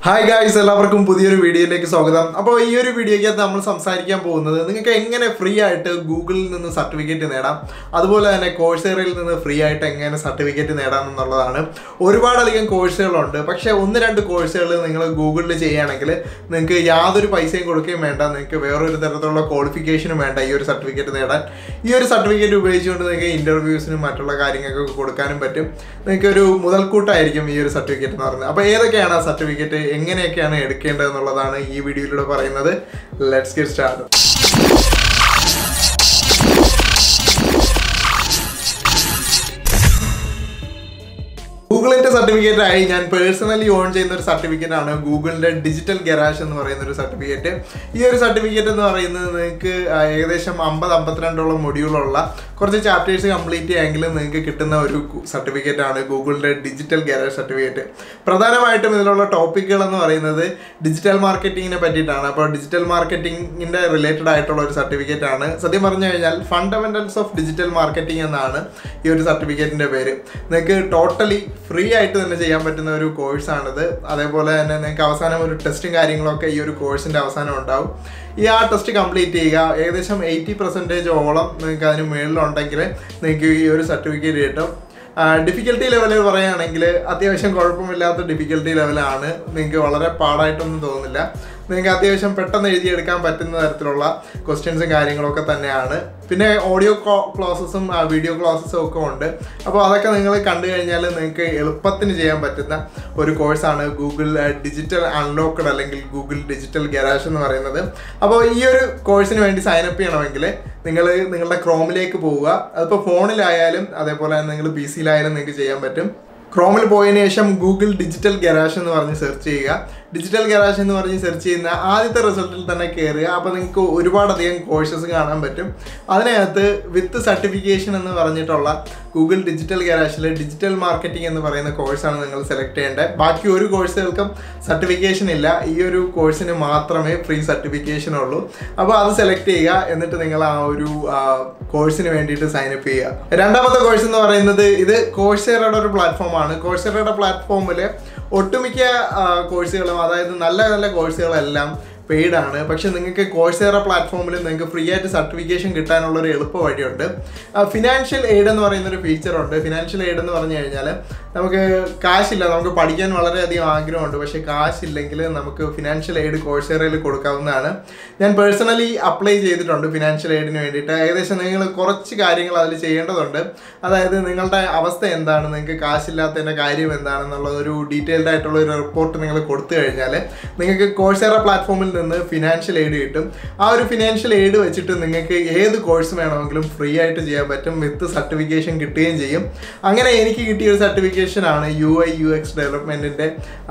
hi guys എല്ലാവർക്കും പുതിയൊരു വീഡിയോയിലേക്ക് സ്വാഗതം അപ്പോൾ ഈ ഒരു വീഡിയോയ്ക്കകത്ത് നമ്മൾ സംസാരിക്കാൻ പോകുന്നത് നിങ്ങൾക്ക് എങ്ങനെ ഫ്രീ ആയിട്ട് ഗൂഗിളിൽ നിന്ന് സർട്ടിഫിക്കറ്റ് നേടാം അതുപോലെ തന്നെ കോഴ്സേറയിൽ നിന്ന് ഫ്രീ ആയിട്ട് എങ്ങനെ സർട്ടിഫിക്കറ്റ് നേടാം എന്നുള്ളതാണ് ഒരുപാടധികം കോഴ്സുകളുണ്ട് പക്ഷേ ഒന്ന് രണ്ട് കോഴ്സുകൾ നിങ്ങൾ ഗൂഗിളിൽ ചെയ്യുകയാണെങ്കിൽ നിങ്ങൾക്ക് യാതൊരു പൈസയും കൊടുക്കുകയും വേണ്ട നിങ്ങൾക്ക് വേറൊരു തരത്തിലുള്ള ക്വാളിഫിക്കേഷനും വേണ്ട ഈ ഒരു സർട്ടിഫിക്കറ്റ് നേടാൻ ഈ ഒരു സർട്ടിഫിക്കറ്റ് ഉപയോഗിച്ചുകൊണ്ട് നിങ്ങൾക്ക് ഇൻ്റർവ്യൂസിനും മറ്റുള്ള കാര്യങ്ങൾക്കൊക്കെ കൊടുക്കാനും പറ്റും നിങ്ങൾക്ക് ഒരു മുതൽക്കൂട്ടായിരിക്കും ഈ ഒരു സർട്ടിഫിക്കറ്റ് എന്ന് പറയുന്നത് അപ്പോൾ ഏതൊക്കെയാണ് ആ സർട്ടിഫിക്കറ്റ് എങ്ങനെയൊക്കെയാണ് എടുക്കേണ്ടത് എന്നുള്ളതാണ് ഈ വീഡിയോയിലൂടെ പറയുന്നത് ലെറ്റ്സ് ഗെറ്റ് സ്റ്റാർട്ട് ഗൂഗിളിന്റെ സർട്ടിഫിക്കറ്റ് ആയി ഞാൻ പേഴ്സണലി ഓൺ ചെയ്യുന്ന ഒരു സർട്ടിഫിക്കറ്റ് ആണ് ഗൂഗിളിന്റെ ഡിജിറ്റൽ ഗരാഷ് എന്ന് പറയുന്ന ഒരു സർട്ടിഫിക്കറ്റ് ഈ ഒരു സർട്ടിഫിക്കറ്റ് എന്ന് പറയുന്നത് നിങ്ങൾക്ക് ആ, ഏകദേശം അമ്പത് അമ്പത്തിരണ്ടോളം മൊഡ്യൂളുള്ള കുറച്ച് ചാപ്റ്റേഴ്സ് കംപ്ലീറ്റ് ചെയ്യാമെങ്കിൽ നിങ്ങൾക്ക് കിട്ടുന്ന ഒരു സർട്ടിഫിക്കറ്റ് ആണ് ഗൂഗിളിന്റെ ഡിജിറ്റൽ ഗരാഷ് സർട്ടിഫിക്കറ്റ് പ്രധാനമായിട്ടും ഇതിലുള്ള ടോപ്പിക്കുകൾ എന്ന് പറയുന്നത് ഡിജിറ്റൽ മാർക്കറ്റിങ്ങിനെ പറ്റിയിട്ടാണ് അപ്പോൾ ഡിജിറ്റൽ മാർക്കറ്റിങ്ങിന്റെ റിലേറ്റഡ് ആയിട്ടുള്ള ഒരു സർട്ടിഫിക്കറ്റ് ആണ് സത്യം പറഞ്ഞു കഴിഞ്ഞാൽ ഫണ്ടമെന്റൽസ് ഓഫ് ഡിജിറ്റൽ മാർക്കറ്റിംഗ് എന്നാണ് ഈ ഒരു സർട്ടിഫിക്കറ്റിന്റെ പേര് നിങ്ങൾക്ക് ടോട്ടലി ഫ്രീ ആയിട്ട് തന്നെ ചെയ്യാൻ പറ്റുന്ന ഒരു കോഴ്സാണിത് അതേപോലെ തന്നെ നിങ്ങൾക്ക് അവസാനം ഒരു ടെസ്റ്റും കാര്യങ്ങളൊക്കെ ഈ ഒരു കോഴ്സിന്റെ അവസാനം ഉണ്ടാവും ഈ ആ ടെസ്റ്റ് കംപ്ലീറ്റ് ചെയ്യുക ഏകദേശം എയ്റ്റി പെർസെൻറ്റേജ് ഓളം നിങ്ങൾക്ക് അതിന് മുകളിലുണ്ടെങ്കിൽ നിങ്ങൾക്ക് ഈ ഒരു സർട്ടിഫിക്കറ്റ് കിട്ടും ഡിഫിക്കൽട്ടി ലെവൽ പറയുകയാണെങ്കിൽ അത്യാവശ്യം കുഴപ്പമില്ലാത്ത ഡിഫിക്കൽട്ടി ലെവലാണ് നിങ്ങൾക്ക് വളരെ പാടായിട്ടൊന്നും തോന്നുന്നില്ല നിങ്ങൾക്ക് അത്യാവശ്യം പെട്ടെന്ന് എഴുതിയെടുക്കാൻ പറ്റുന്ന തരത്തിലുള്ള ക്വസ്റ്റ്യൻസും കാര്യങ്ങളൊക്കെ തന്നെയാണ് പിന്നെ ഓഡിയോ ക്ലാസ്സസും വീഡിയോ ക്ലാസ്സസും ഒക്കെ ഉണ്ട് അപ്പോൾ അതൊക്കെ നിങ്ങൾ കണ്ടു കഴിഞ്ഞാൽ നിങ്ങൾക്ക് എളുപ്പത്തിന് ചെയ്യാൻ പറ്റുന്ന ഒരു കോഴ്സാണ് ഗൂഗിൾ ഡിജിറ്റൽ അൺലോക്ക്ഡ് അല്ലെങ്കിൽ ഗൂഗിൾ ഡിജിറ്റൽ ഗരാഷ് എന്ന് പറയുന്നത് അപ്പോൾ ഈ ഒരു കോഴ്സിന് വേണ്ടി സൈൻ അപ്പ് ചെയ്യണമെങ്കിൽ നിങ്ങൾ നിങ്ങളുടെ ക്രോമിലേക്ക് പോവുക അതിപ്പോൾ ഫോണിലായാലും അതേപോലെ തന്നെ നിങ്ങൾ പി സിയിലായാലും നിങ്ങൾക്ക് ചെയ്യാൻ പറ്റും ക്രോമിൽ പോയതിനു ശേഷം ഗൂഗിൾ ഡിജിറ്റൽ ഗരാഷ് എന്ന് പറഞ്ഞ് സെർച്ച് ചെയ്യുക ഡിജിറ്റൽ ഗരാഷ് എന്ന് പറഞ്ഞ് സെർച്ച് ചെയ്യുന്ന ആദ്യത്തെ റിസൾട്ടിൽ തന്നെ കയറുക അപ്പോൾ നിങ്ങൾക്ക് ഒരുപാടധികം കോഴ്സസ് കാണാൻ പറ്റും അതിനകത്ത് വിത്ത് സർട്ടിഫിക്കേഷൻ എന്ന് പറഞ്ഞിട്ടുള്ള ഗൂഗിൾ ഡിജിറ്റൽ ഗരാഷിൽ ഡിജിറ്റൽ മാർക്കറ്റിംഗ് എന്ന് പറയുന്ന കോഴ്സാണ് നിങ്ങൾ സെലക്ട് ചെയ്യേണ്ടത് ബാക്കി ഒരു കോഴ്സുകൾക്കും സർട്ടിഫിക്കേഷൻ ഇല്ല ഈ ഒരു കോഴ്സിന് മാത്രമേ ഫ്രീ സർട്ടിഫിക്കേഷൻ ഉള്ളൂ അപ്പോൾ അത് സെലക്ട് ചെയ്യുക എന്നിട്ട് നിങ്ങൾ ആ ഒരു കോഴ്സിന് വേണ്ടിയിട്ട് സൈൻ അപ്പ് ചെയ്യുക രണ്ടാമത്തെ കോഴ്സ് എന്ന് പറയുന്നത് ഇത് കോഴ്സേറയുടെ ഒരു പ്ലാറ്റ്ഫോമാണ് കോഴ്സേറയുടെ പ്ലാറ്റ്ഫോമിൽ ഒട്ടുമിക്ക കോഴ്സുകളും അതായത് നല്ല നല്ല കോഴ്സുകളെല്ലാം പെയ്ഡ് ആണ് പക്ഷെ നിങ്ങൾക്ക് കോഴ്സേറ പ്ലാറ്റ്ഫോമിൽ നിങ്ങൾക്ക് ഫ്രീ ആയിട്ട് സർട്ടിഫിക്കേഷൻ കിട്ടാനുള്ള ഒരു എളുപ്പ വഴിയുണ്ട് ഫിനാൻഷ്യൽ എയ്ഡ് എന്ന് പറയുന്ന ഒരു ഫീച്ചർ ഉണ്ട് ഫിനാൻഷ്യൽ എയ്ഡ് എന്ന് പറഞ്ഞു കഴിഞ്ഞാൽ നമുക്ക് കാശില്ല നമുക്ക് പഠിക്കാൻ വളരെയധികം ആഗ്രഹമുണ്ട് പക്ഷേ കാശില്ലെങ്കിൽ നമുക്ക് ഫിനാൻഷ്യൽ എയ്ഡ് കോഴ്സേറയിൽ കൊടുക്കാവുന്നതാണ് ഞാൻ പേഴ്സണലി അപ്ലൈ ചെയ്തിട്ടുണ്ട് ഫിനാൻഷ്യൽ എയ്ഡിന് വേണ്ടിയിട്ട് ഏകദേശം നിങ്ങൾ കുറച്ച് കാര്യങ്ങൾ അതിൽ ചെയ്യേണ്ടതുണ്ട് അതായത് നിങ്ങളുടെ അവസ്ഥ എന്താണ് നിങ്ങൾക്ക് കാശില്ലാത്തതിൻ്റെ കാര്യം എന്താണെന്നുള്ള ഒരു ഡീറ്റെയിൽഡ് ആയിട്ടുള്ള ഒരു റിപ്പോർട്ട് നിങ്ങൾ കൊടുത്തു കഴിഞ്ഞാൽ നിങ്ങൾക്ക് കോഴ്സേറ പ്ലാറ്റ്ഫോമിൽ നിന്ന് ഫിനാൻഷ്യൽ എയ്ഡ് കിട്ടും ആ ഒരു ഫിനാൻഷ്യൽ എയ്ഡ് വെച്ചിട്ട് നിങ്ങൾക്ക് ഏത് കോഴ്സ് വേണമെങ്കിലും ഫ്രീ ആയിട്ട് ചെയ്യാൻ പറ്റും വിത്ത് സർട്ടിഫിക്കേഷൻ കിട്ടുകയും ചെയ്യും അങ്ങനെ എനിക്ക് കിട്ടിയ ഒരു സർട്ടിഫിക്കേഷൻ ആണ് യു ഐ യു എക്സ് ഡെവലപ്മെൻറ്റിൻ്റെ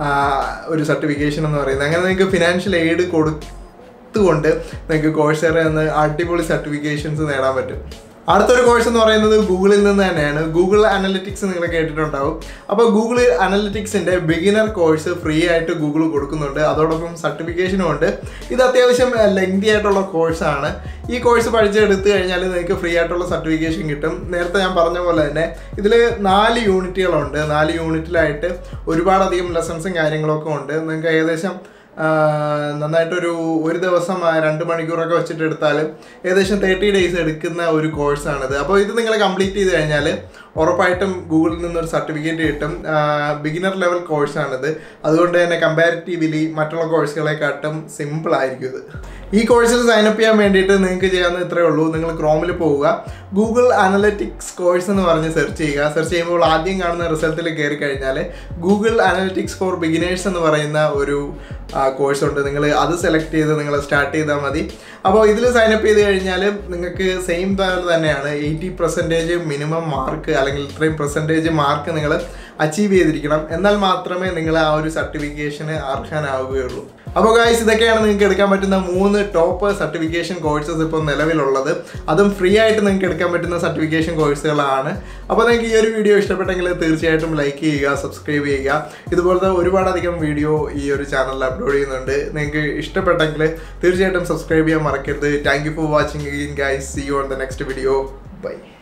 ഒരു സർട്ടിഫിക്കേഷൻ എന്ന് പറയുന്നത് അങ്ങനെ നിങ്ങൾക്ക് ഫിനാൻഷ്യൽ എയ്ഡ് കൊടുത്തുകൊണ്ട് നിങ്ങൾക്ക് കോഴ്സേറ എന്ന് അടിപൊളി സർട്ടിഫിക്കേഷൻസ് നേടാൻ പറ്റും അടുത്തൊരു കോഴ്സ് എന്ന് പറയുന്നത് ഗൂഗിളിൽ നിന്ന് തന്നെയാണ് ഗൂഗിൾ അനലിറ്റിക്സ് നിങ്ങൾ കേട്ടിട്ടുണ്ടാവും അപ്പോൾ ഗൂഗിൾ അനലിറ്റിക്സിൻ്റെ ബിഗിനർ കോഴ്സ് ഫ്രീ ആയിട്ട് ഗൂഗിൾ കൊടുക്കുന്നുണ്ട് അതോടൊപ്പം സർട്ടിഫിക്കേഷനും ഉണ്ട് ഇത് അത്യാവശ്യം ലെങ്തി ആയിട്ടുള്ള കോഴ്സാണ് ഈ കോഴ്സ് പഠിച്ചെടുത്തു കഴിഞ്ഞാൽ നിങ്ങൾക്ക് ഫ്രീ ആയിട്ടുള്ള സർട്ടിഫിക്കേഷൻ കിട്ടും നേരത്തെ ഞാൻ പറഞ്ഞ പോലെ തന്നെ ഇതിൽ നാല് യൂണിറ്റുകളുണ്ട് നാല് യൂണിറ്റിലായിട്ട് ഒരുപാടധികം ലെസൺസും കാര്യങ്ങളൊക്കെ ഉണ്ട് നിങ്ങൾക്ക് ഏകദേശം നന്നായിട്ടൊരു ഒരു ദിവസം ആ, രണ്ട് മണിക്കൂറൊക്കെ വെച്ചിട്ട് എടുത്താൽ ഏകദേശം തേർട്ടി ഡേയ്സ് എടുക്കുന്ന ഒരു കോഴ്സാണിത് അപ്പോൾ ഇത് നിങ്ങൾ കംപ്ലീറ്റ് ചെയ്ത് കഴിഞ്ഞാൽ ഉറപ്പായിട്ടും ഗൂഗിളിൽ നിന്നൊരു സർട്ടിഫിക്കറ്റ് കിട്ടും ബിഗിനർ ലെവൽ കോഴ്സാണിത് അതുകൊണ്ട് തന്നെ കമ്പാരിറ്റീവ്ലി മറ്റുള്ള കോഴ്സുകളെക്കാട്ടും സിമ്പിൾ ആയിരിക്കും ഇത് ഈ കോഴ്സിൽ സൈൻ അപ്പ് ചെയ്യാൻ വേണ്ടിയിട്ട് നിങ്ങൾക്ക് ചെയ്യാവുന്ന ഇത്രയേ ഉള്ളൂ നിങ്ങൾ ക്രോമിൽ പോവുക ഗൂഗിൾ അനലറ്റിക്സ് കോഴ്സ് എന്ന് പറഞ്ഞ് സെർച്ച് ചെയ്യുക സെർച്ച് ചെയ്യുമ്പോൾ ആദ്യം കാണുന്ന റിസൾട്ടിൽ കയറി കഴിഞ്ഞാൽ ഗൂഗിൾ അനലറ്റിക്സ് ഫോർ ബിഗിനേഴ്സ് എന്ന് പറയുന്ന ഒരു കോഴ്സ് ഉണ്ട് നിങ്ങൾ അത് സെലക്ട് ചെയ്ത് നിങ്ങൾ സ്റ്റാർട്ട് ചെയ്താൽ മതി അപ്പോൾ ഇതിൽ സൈൻ അപ്പ് ചെയ്ത് കഴിഞ്ഞാൽ നിങ്ങൾക്ക് സെയിം പോലെ തന്നെയാണ് എയ്റ്റി പെർസെൻറ്റേജ് മിനിമം മാർക്ക് അല്ലെങ്കിൽ ഇത്രയും പെർസെൻറ്റേജ് മാർക്ക് നിങ്ങൾ അച്ചീവ് ചെയ്തിരിക്കണം എന്നാൽ മാത്രമേ നിങ്ങൾ ആ ഒരു സർട്ടിഫിക്കേഷന് അർഹനാവുകയുള്ളൂ അപ്പോൾ ഗായ്സ് ഇതൊക്കെയാണ് നിങ്ങൾക്ക് എടുക്കാൻ പറ്റുന്ന മൂന്ന് ടോപ്പ് സർട്ടിഫിക്കേഷൻ കോഴ്സസ് ഇപ്പോൾ നിലവിലുള്ളത് അതും ഫ്രീ ആയിട്ട് നിങ്ങൾക്ക് എടുക്കാൻ പറ്റുന്ന സർട്ടിഫിക്കേഷൻ കോഴ്സുകളാണ് അപ്പോൾ നിങ്ങൾക്ക് ഈ ഒരു വീഡിയോ ഇഷ്ടപ്പെട്ടെങ്കിൽ തീർച്ചയായിട്ടും ലൈക്ക് ചെയ്യുക സബ്സ്ക്രൈബ് ചെയ്യുക ഇതുപോലത്തെ ഒരുപാടധികം വീഡിയോ ഈ ഒരു ചാനലിൽ അപ്ലോഡ് ചെയ്യുന്നുണ്ട് നിങ്ങൾക്ക് ഇഷ്ടപ്പെട്ടെങ്കിൽ തീർച്ചയായിട്ടും സബ്സ്ക്രൈബ് ചെയ്യാൻ മറക്കരുത് thank you for watching guys see you on the next video by